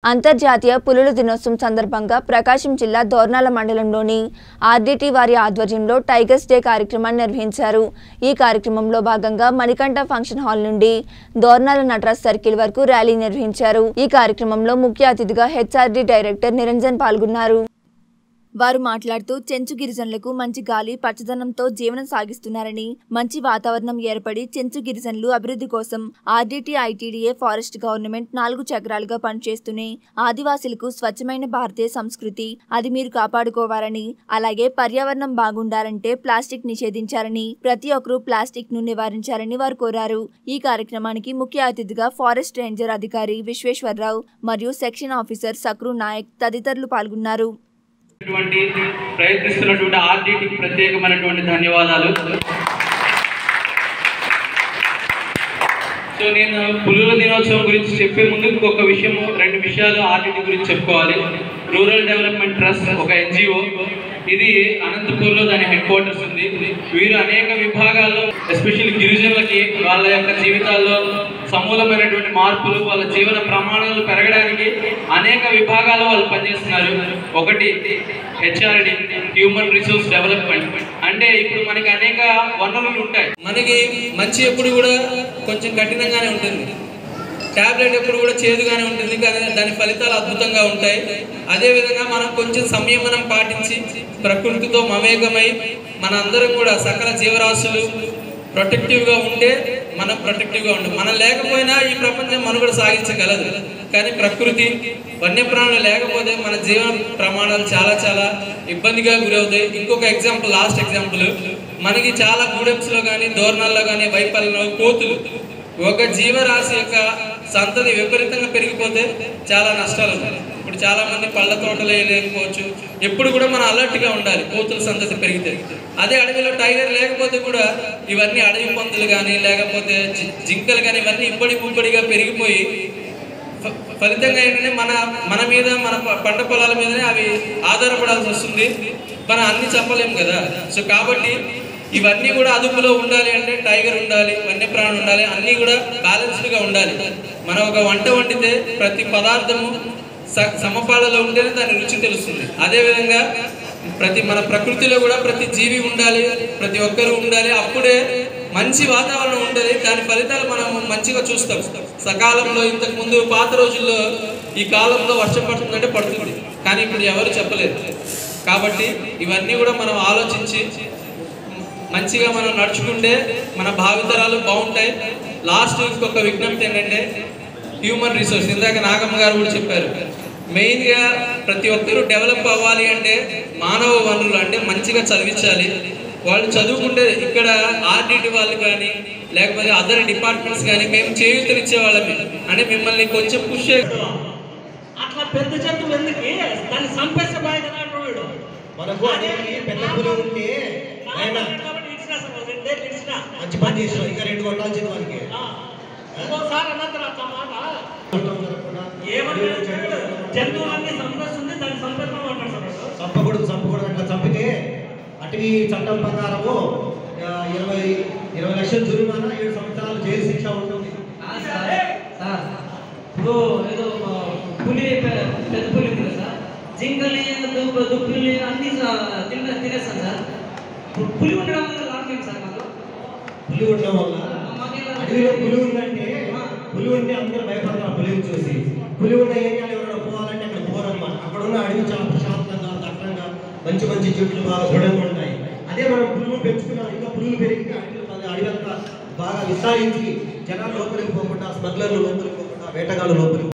అంతర్జాతీయ పులుల దినోత్సవం సందర్భంగా ప్రకాశం జిల్లా దోర్నాల మండలంలోని ఆర్డీటీ వారి ఆధ్వర్యంలో టైగర్స్ డే కార్యక్రమాన్ని నిర్వహించారు ఈ కార్యక్రమంలో భాగంగా మణికంఠ ఫంక్షన్ హాల్ నుండి దోర్నాల నటరాజ్ సర్కిల్ వరకు ర్యాలీ నిర్వహించారు ఈ కార్యక్రమంలో ముఖ్య అతిథిగా హెచ్ఆర్డీ డైరెక్టర్ నిరంజన్ పాల్గొన్నారు వారు మాట్లాడుతూ చెంచు గిరిజనులకు మంచి గాలి పచ్చదనంతో జీవనం సాగిస్తున్నారని మంచి వాతావరణం ఏర్పడి చెంచు గిరిజనులు అభివృద్ధి కోసం ఆర్డీటీ ఐటీడీఏ ఫారెస్ట్ గవర్నమెంట్ నాలుగు చక్రాలుగా పనిచేస్తూనే ఆదివాసీలకు స్వచ్ఛమైన భారతీయ సంస్కృతి అది మీరు కాపాడుకోవాలని అలాగే పర్యావరణం బాగుండాలంటే ప్లాస్టిక్ నిషేధించారని ప్రతి ఒక్కరూ ప్లాస్టిక్ ను నివారించాలని వారు కోరారు ఈ కార్యక్రమానికి ముఖ్య అతిథిగా ఫారెస్ట్ రేంజర్ అధికారి విశ్వేశ్వరరావు మరియు సెక్షన్ ఆఫీసర్ సక్రు నాయక్ తదితరులు పాల్గొన్నారు ఇటువంటి ప్రయత్నిస్తున్నటువంటి ఆర్డీటీకి ప్రత్యేకమైనటువంటి ధన్యవాదాలు సో నేను పులుల దినోత్సవం గురించి చెప్పే ముందు ఇంకొక విషయం రెండు విషయాలు ఆర్డీటీ గురించి చెప్పుకోవాలి రూరల్ డెవలప్మెంట్ ట్రస్ట్ ఒక ఎన్జిఓ ఇది అనంతపూర్లో దాని హెడ్ క్వార్టర్స్ ఉంది వీరు అనేక విభాగాల్లో ఎస్పెషల్లీ గిరిజనులకి వాళ్ళ యొక్క జీవితాల్లో సమూలమైనటువంటి మార్పులు వాళ్ళ జీవన ప్రమాణాలు పెరగడానికి అనేక విభాగాల్లో వాళ్ళు పనిచేస్తున్నారు ఒకటి హెచ్ఆర్డి హ్యూమన్ రిసోర్స్ డెవలప్మెంట్ అంటే ఇప్పుడు మనకి అనేక వనరులు ఉంటాయి మనకి మంచి ఎప్పుడు కూడా కొంచెం కఠినంగానే ఉంటుంది టాబ్లెట్ ఎప్పుడు కూడా చేదుగానే ఉంటుంది కానీ దాని ఫలితాలు అద్భుతంగా ఉంటాయి అదేవిధంగా మనం కొంచెం సంయమనం పాటించి ప్రకృతితో మమేకమై మన అందరం కూడా సకల జీవరాశులు ప్రొటెక్టివ్గా ఉంటే మనం ప్రొటెక్టివ్గా ఉంటాం మనం లేకపోయినా ఈ ప్రపంచం మనుగడ సాగించగలదు కానీ ప్రకృతి వన్యప్రాణులు లేకపోతే మన జీవన ప్రమాణాలు చాలా చాలా ఇబ్బందిగా గురవుతాయి ఇంకొక ఎగ్జాంపుల్ లాస్ట్ ఎగ్జాంపుల్ మనకి చాలా గూడెంస్లో కానీ దోరణాల్లో కానీ వైపల్లో కోతులు ఒక జీవరాశి యొక్క సంతతి విపరీతంగా పెరిగిపోతే చాలా నష్టాలు ఉంటాయి ఇప్పుడు చాలా మంది పళ్ళ తోటలు వేయలేకపోవచ్చు ఎప్పుడు కూడా మనం అలర్ట్గా ఉండాలి కోతుల సంతతి పెరిగితే అదే అడవిలో టైగర్ లేకపోతే కూడా ఇవన్నీ అడవి పందులు కానీ లేకపోతే జి- జింకలు కానీ ఇవన్నీ ఇబ్బడి ముబ్బడిగా పెరిగిపోయి ఫ- ఫలితంగా ఏంటంటే మన మన మీద మన ప- పంట పొలాల మీదనే అవి ఆధారపడాల్సి వస్తుంది మనం అన్ని చెప్పలేము కదా సో కాబట్టి ఇవన్నీ కూడా అదుపులో ఉండాలి అంటే టైగర్ ఉండాలి వన్యప్రాణి ఉండాలి అన్నీ కూడా బ్యాలెన్స్డ్గా ఉండాలి మనం ఒక వంట వండితే ప్రతి పదార్థము స- సమపాలలో ఉంటేనే దాని రుచి తెలుస్తుంది అదేవిధంగా ప్రతి మన ప్రకృతిలో కూడా ప్రతి జీవి ఉండాలి ప్రతి ఒక్కరూ ఉండాలి అప్పుడే మంచి వాతావరణం ఉంటుంది దాని ఫలితాలు మనం మంచిగా చూస్తాం సకాలంలో ఇంతకు ముందు పాత రోజుల్లో ఈ కాలంలో వర్షం పడుతుందంటే పడుతుంది కానీ ఇప్పుడు ఎవరు చెప్పలేదు కాబట్టి ఇవన్నీ కూడా మనం ఆలోచించి మంచిగా మనం నడుచుకుంటే మన భావితరాలు బాగుంటాయి లాస్ట్ ఇంకొక విజ్ఞప్తి ఏంటంటే హ్యూమన్ రిసోర్స్ ఇందాక నాగమ్మ గారు కూడా చెప్పారు మెయిన్గా ప్రతి ఒక్కరూ డెవలప్ అవ్వాలి అంటే మానవ వనరులు అంటే మంచిగా చదివించాలి వాళ్ళు చదువుకుంటే ఇక్కడ ఆర్డిటి వాళ్ళు కానీ లేకపోతే అదర్ డిపార్ట్మెంట్స్ కానీ మేము చేయూతనిచ్చే వాళ్ళమే అంటే మిమ్మల్ని కొంచెం పుష్ చే అట్లా పెద్ద జంతువు ఎందుకు దాన్ని చంపేస్తే బాయ్ కదా అంటాడు వీడు. మనకు అనేది పెద్ద పులి ఉంటే ఆయన కాబట్టి కాబట్టి ఇచ్చినా సార్, రెండేళ్ళు ఇచ్చినా. మంచి పని చేసిన ఇంకా రెండు కొట్టాల్సింది వారికి ఆ. ఇంకోసారి అన్నది అట్లా మాట చట్టం జరగకుండా ఏమన్నా జంతువులన్నీ సంపేస్తుంది దాన్ని సంపేస్తాం అంటాడు సార్ వాడు. చంపకూడదు చంపకూడదు అట్లా చంపితే అటవీ చట్టం ప్రకారము ఆ, ఇరవై ఇరవై లక్షల జురిమానా ఏడు సంవత్సరాలు జైలు శిక్ష ఉంటుంది సార్ ఇప్పుడు ఏదో ఆ, పులి పె- పెద్ద పులి ఉంది కదా సార్ జింకల్ని దుప్ప దుప్పుల్ని అన్ని సా- తిన్న తినేస్తాను సార్ ఇప్పుడు పులి ఉండడం వల్ల లాభం ఏంటి సార్ మాకు పులి ఉండడం వల్ల మాకేం అడవిలో పులి ఉందంటే పులి ఉంటే అందరూ భయపడతారు పులిని చూసి పులి ఉన్న ఏరియాలో ఎవరైనా పోవాలంటే అక్కడ పోరన్నమాట అక్కడ ఉన్న అడవి చాలా ప్రశాంతంగా దట్టంగా మంచి మంచి చెట్లు బాగా దృఢంగా ఉంటాయి అదే మనం పులులు పెంచుకున్నాం ఇంకా పులులు పెరిగితే అడవి అడవి అంతా బాగా విస్తరించి జనాలు లోపలికి పోకుండా స్మగ్లర్లు లోపలికి పోకుండా వేటగాళ్ళు లోపలికి